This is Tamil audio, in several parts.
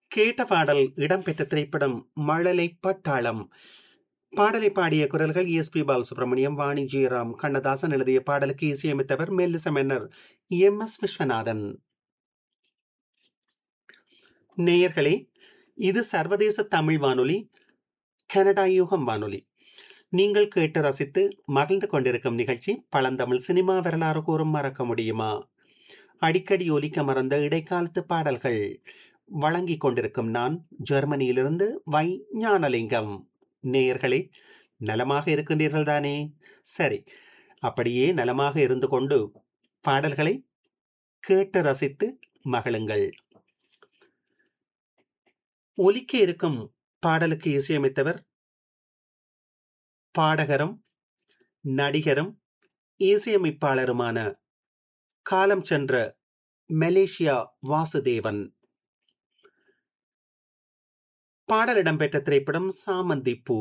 கேட்ட பாடல் இடம்பெற்ற திரைப்படம் மழலை பட்டாளம் பாடலை பாடிய குரல்கள் எஸ் பி பாலசுப்ரமணியம் வாணி ஜெயராம் கண்ணதாசன் எழுதிய பாடலுக்கு இசையமைத்தவர் மெல்லிச மன்னர் எம் எஸ் விஸ்வநாதன் நேயர்களே இது சர்வதேச தமிழ் வானொலி கனடா யூகம் வானொலி நீங்கள் கேட்டு ரசித்து மகிழ்ந்து கொண்டிருக்கும் நிகழ்ச்சி பழந்தமிழ் சினிமா வரலாறு கூறும் மறக்க முடியுமா அடிக்கடி ஒலிக்க மறந்த இடைக்காலத்து பாடல்கள் வழங்கிக் கொண்டிருக்கும் நான் ஜெர்மனியிலிருந்து வை ஞானலிங்கம் நேயர்களே நலமாக இருக்கின்றீர்கள் தானே சரி அப்படியே நலமாக இருந்து கொண்டு பாடல்களை கேட்டு ரசித்து மகிழுங்கள் ஒலிக்க இருக்கும் பாடலுக்கு இசையமைத்தவர் பாடகரும் நடிகரும் இசையமைப்பாளருமான காலம் சென்ற மலேசியா வாசுதேவன் பாடல் இடம்பெற்ற திரைப்படம் சாமந்தி பூ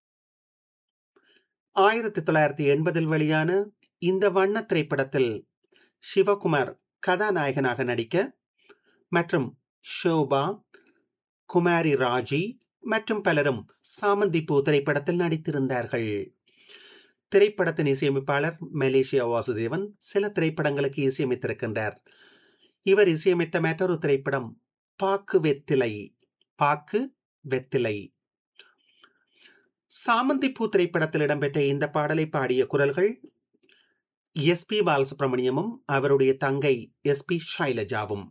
ஆயிரத்தி தொள்ளாயிரத்தி எண்பதில் வெளியான இந்த வண்ண திரைப்படத்தில் சிவகுமார் கதாநாயகனாக நடிக்க மற்றும் ஷோபா குமாரி ராஜி மற்றும் பலரும் சாமந்தி பூ திரைப்படத்தில் நடித்திருந்தார்கள் திரைப்படத்தின் இசையமைப்பாளர் மலேசியா வாசுதேவன் சில திரைப்படங்களுக்கு இசையமைத்திருக்கின்றார் இவர் இசையமைத்த மற்றொரு திரைப்படம் பாக்கு வெத்திலை பாக்கு வெத்திலை சாமந்தி பூ திரைப்படத்தில் இடம்பெற்ற இந்த பாடலை பாடிய குரல்கள் எஸ் பி பாலசுப்ரமணியமும் அவருடைய தங்கை எஸ் பி ஷைலஜாவும்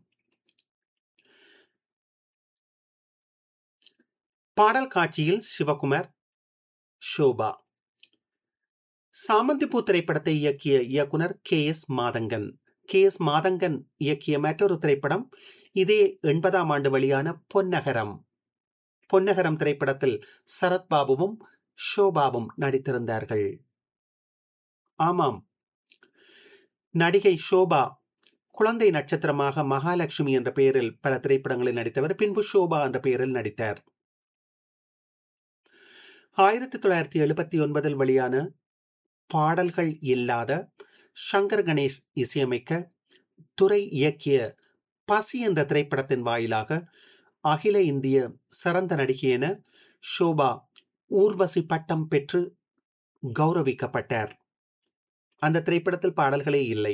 பாடல் காட்சியில் சிவகுமார் ஷோபா சாமந்திப்பூ திரைப்படத்தை இயக்கிய இயக்குனர் K S Mathangan K S Mathangan இயக்கிய மற்றொரு திரைப்படம் இதே எண்பதாம் ஆண்டு வெளியான பொன்னகரம் பொன்னகரம் திரைப்படத்தில் சரத்பாபுவும் ஷோபாவும் நடித்திருந்தார்கள் ஆமாம் நடிகை ஷோபா குழந்தை நட்சத்திரமாக மகாலட்சுமி என்ற பெயரில் பல திரைப்படங்களில் நடித்தவர் பின்பு ஷோபா என்ற பெயரில் நடித்தார் ஆயிரத்தி தொள்ளாயிரத்தி எழுபத்தி ஒன்பதில் வெளியான பாடல்கள் இல்லாத சங்கர் கணேஷ் இசையமைக்க துறை இயக்கிய பசி என்ற திரைப்படத்தின் வாயிலாக அகில இந்திய சிறந்த நடிகை என ஷோபா ஊர்வசி பட்டம் பெற்று கௌரவிக்கப்பட்டார் அந்த திரைப்படத்தில் பாடல்களே இல்லை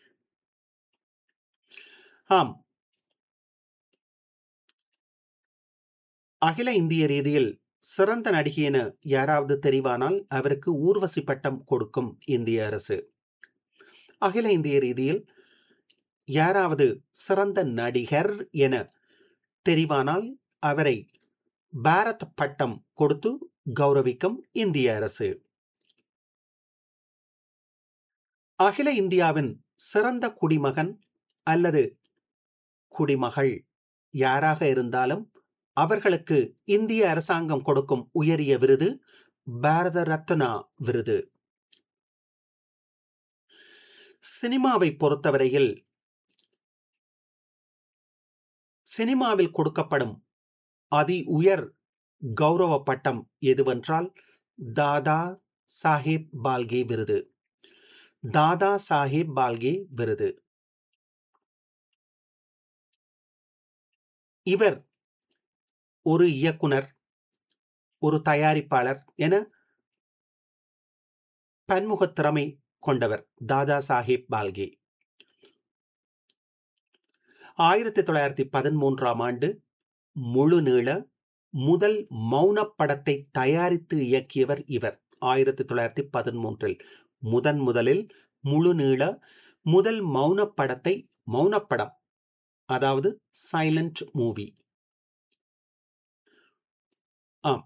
ஆம் அகில இந்திய ரீதியில் சிறந்த நடிகை என யாராவது தெரிவானால் அவருக்கு ஊர்வசி பட்டம் கொடுக்கும் இந்திய அரசு அகில இந்திய ரீதியில் யாராவது சிறந்த நடிகர் என தெரிவானால் அவரை பாரத் பட்டம் கொடுத்து கௌரவிக்கும் இந்திய அரசு அகில இந்தியாவின் சிறந்த குடிமகன் அல்லது குடிமகள் யாராக இருந்தாலும் அவர்களுக்கு இந்திய அரசாங்கம் கொடுக்கும் உயரிய விருது பாரத ரத்னா விருது சினிமாவை பொறுத்தவரையில் சினிமாவில் கொடுக்கப்படும் அதி உயர் கௌரவ பட்டம் எதுவென்றால் தாதா சாஹேப் பால்கே விருது தாதா சாஹேப் பால்கே விருது இவர் ஒரு இயக்குனர் ஒரு தயாரிப்பாளர் என பன்முகத் திறமை கொண்டவர் தாதா சாஹேப் பால்கே ஆயிரத்தி தொள்ளாயிரத்தி பதிமூன்றாம் ஆண்டு முழு நீள முதல் மௌன படத்தை தயாரித்து இயக்கியவர் இவர் ஆயிரத்தி தொள்ளாயிரத்தி பதிமூன்றில் முதன் முதலில் முழு நீள முதல் மௌன படத்தை மௌனப்படம் அதாவது சைலண்ட் மூவி ஆம்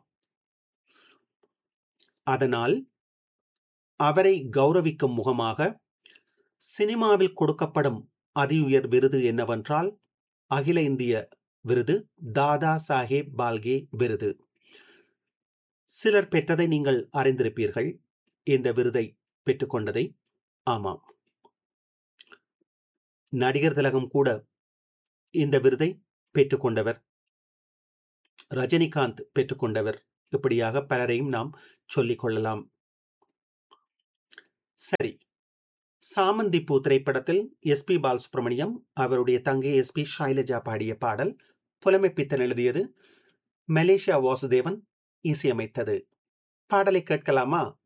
அதனால் அவரை கௌரவிக்கும் முகமாக சினிமாவில் கொடுக்கப்படும் அதி உயர் விருது என்னவென்றால் அகில இந்திய விருது தாதா சாஹேப் பால்கே விருது சிலர் பெற்றதை நீங்கள் அறிந்திருப்பீர்கள் இந்த விருதை பெற்றுக்கொண்டதை ஆமாம் நடிகர் திலகம் கூட இந்த விருதை பெற்றுக்கொண்டவர் ரஜினிகாந்த் பெற்றுக்கொண்டவர் இப்படியாக பலரையும் நாம் சொல்லிக் கொள்ளலாம் சரி சாமந்தி பூ திரைப்படத்தில் எஸ் பி பாலசுப்ரமணியம் அவருடைய தங்கை எஸ் பி ஷைலஜா பாடிய பாடல் புலமைப்பித்தன் எழுதியது மலேசியா வாசுதேவன் இசையமைத்தது பாடலை கேட்கலாமா